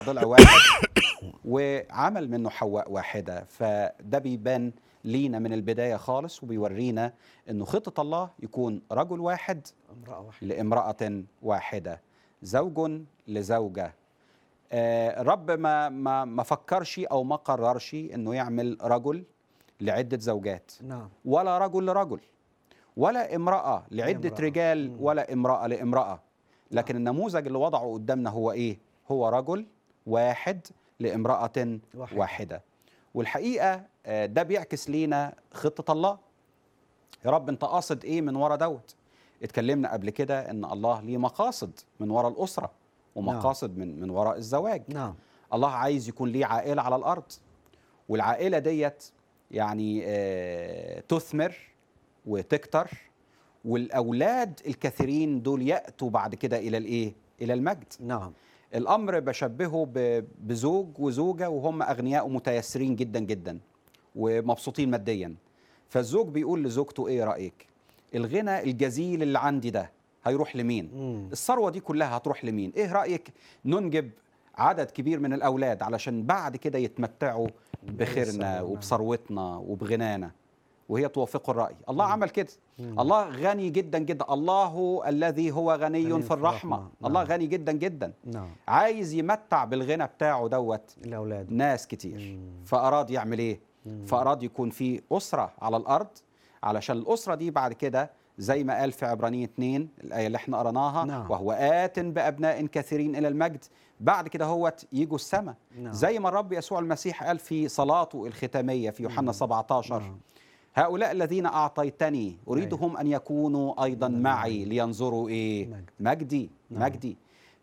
ضلع واحد وعمل منه حواء واحدة فده بيبان لينا من البداية خالص وبيورينا انه خطة الله يكون رجل واحد امرأة واحدة لامرأة واحدة زوج لزوجة آه، الرب ما ما ما فكرش او ما قررش انه يعمل رجل لعدة زوجات نعم ولا رجل لرجل ولا امرأة لعدة لامرأة. رجال مم. ولا امرأة لامرأة لكن النموذج اللي وضعه قدامنا هو ايه هو رجل واحد لامرأة واحدة. واحدة والحقيقة آه، ده بيعكس لينا خطة الله يا رب انت قاصد ايه من ورا دوت اتكلمنا قبل كده ان الله ليه مقاصد من ورا الأسرة ومقاصد من من وراء الزواج نعم الله عايز يكون ليه عائلة على الأرض والعائلة ديت يعني آه، تثمر وتكتر والأولاد الكثيرين دول يأتوا بعد كده إلى الإيه؟ إلى المجد نعم الأمر بشبهه ب- بزوج وزوجة وهم أغنياء ومتيسرين جدا جدا ومبسوطين ماديا فالزوج بيقول لزوجته إيه رأيك؟ الغنى الجزيل اللي عندي ده هيروح لمين؟ مم. الثروه دي كلها هتروح لمين ايه رايك ننجب عدد كبير من الاولاد علشان بعد كده يتمتعوا بخيرنا بالثروة، نعم. وبثروتنا وبغنانا وهي توافق الراي الله عمل كده مم. الله غني جدا جدا الله الذي هو غني غني في الرحمه نعم. الله غني جدا جدا نعم عايز يمتع بالغنى بتاعه دوت الأولاد ناس كتير مم. فأراد يعمل إيه؟ مم. فأراد يكون في أسرة على الأرض علشان الأسرة دي بعد كده زي ما قال في عبرانية 2 الآية اللي احنا قرناها نعم. وهو آت بأبناء كثيرين إلى المجد بعد كده هو يجوا السماء نعم. زي ما الرب يسوع المسيح قال في صلاته الختامية في يوحنا 17 نعم. هؤلاء الذين أعطيتني أريدهم أن يكونوا أيضا معي لينظروا إيه مجد. مجدي نعم. مجدي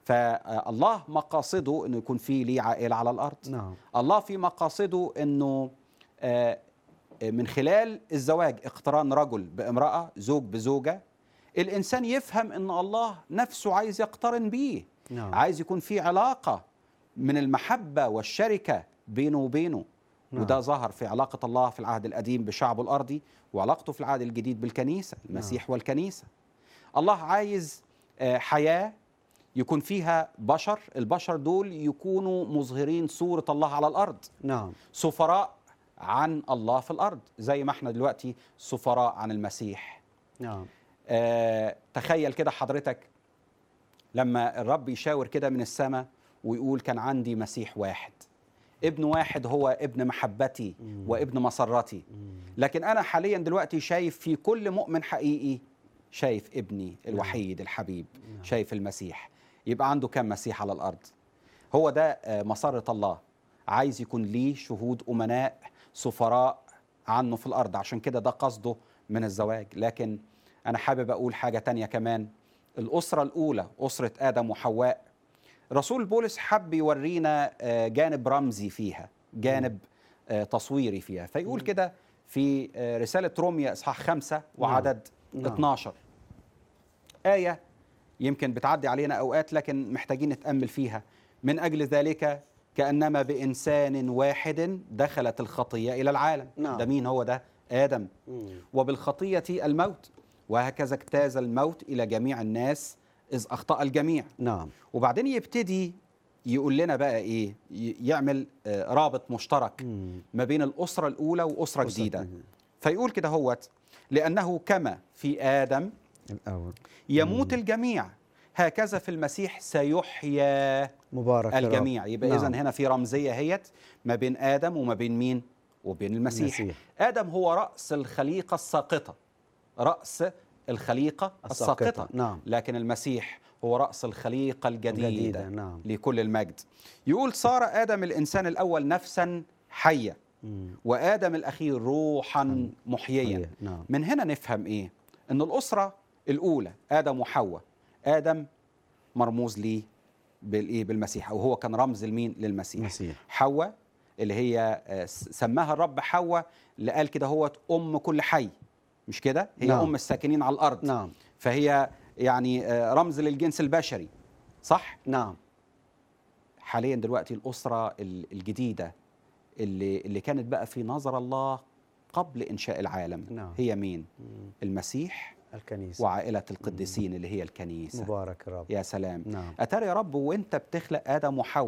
فالله مقاصده أنه يكون في ليه عائلة على الأرض نعم الله في مقاصده انه آه، آه، من خلال الزواج اقتران رجل بامراه زوج بزوجه الانسان يفهم ان الله نفسه عايز يقترن بيه نعم عايز يكون في علاقه من المحبه والشركه بينه وبينه نعم. وده ظهر في علاقه الله في العهد القديم بشعبه الارضي وعلاقته في العهد الجديد بالكنيسه المسيح والكنيسه الله عايز آه، حياه يكون فيها بشر البشر دول يكونوا مظهرين صورة الله على الأرض نعم سفراء عن الله في الأرض زي ما احنا دلوقتي سفراء عن المسيح نعم آه تخيل كده حضرتك لما الرب يشاور كده من السماء ويقول كان عندي مسيح واحد ابن واحد هو ابن محبتي مم. وابن مسرتي مم. لكن أنا حاليا دلوقتي شايف في كل مؤمن حقيقي شايف ابني الوحيد الحبيب نعم. شايف المسيح يبقى عنده كم مسيح على الأرض هو ده آه، مسرة الله عايز يكون ليه شهود أمناء سفراء عنه في الأرض عشان كده ده قصده من الزواج لكن أنا حابب أقول حاجة تانية كمان الأسرة الأولى أسرة آدم وحواء رسول بولس حب يورينا آه، جانب رمزي فيها جانب آه، تصويري فيها فيقول كده في آه، رسالة روميا إصحاح خمسة وعدد نعم. 12 آية يمكن بتعدي علينا أوقات لكن محتاجين نتأمل فيها من أجل ذلك كأنما بإنسان واحد دخلت الخطية إلى العالم نعم. ده مين هو ده؟ آدم مم. وبالخطية الموت وهكذا اجتاز الموت إلى جميع الناس إذ أخطأ الجميع نعم وبعدين يبتدي يقول لنا بقى إيه ي- يعمل آه، رابط مشترك مم. ما بين الأسرة الأولى وأسرة أسرة جديدة جديدة. فيقول كده هوت لأنه كما في آدم الأول يموت الجميع هكذا في المسيح سيحيا مبارك يا رب. الجميع يبقى نعم. إذن هنا في رمزية هيت ما بين آدم وما بين مين وبين المسيح, المسيح. آدم هو رأس الخليقة الساقطة رأس الخليقة الساقطة، الساقطة نعم. لكن المسيح هو رأس الخليقة الجديدة, الجديدة، نعم. لكل المجد يقول صار آدم الإنسان الأول نفسا حية مم. وآدم الأخير روحا محييا محيا، نعم. من هنا نفهم إيه أن الأسرة الأولى آدم وحواء آدم مرموز ليه بالإيه بالمسيح أو هو كان رمز لمين للمسيح المسيح. حواء اللي هي آه، س- سماها الرب حواء اللي قال كده هو أم كل حي مش كده هي نعم. أم الساكنين على الأرض نعم فهي يعني آه، رمز للجنس البشري صح نعم حاليا دلوقتي الأسرة ال- الجديدة اللي اللي كانت بقى في نظر الله قبل إنشاء العالم نعم. هي مين؟ مم. المسيح الكنيسة وعائلة القديسين اللي هي الكنيسة مبارك يا رب يا سلام نعم أتاري يا رب وانت بتخلق آدم وحواء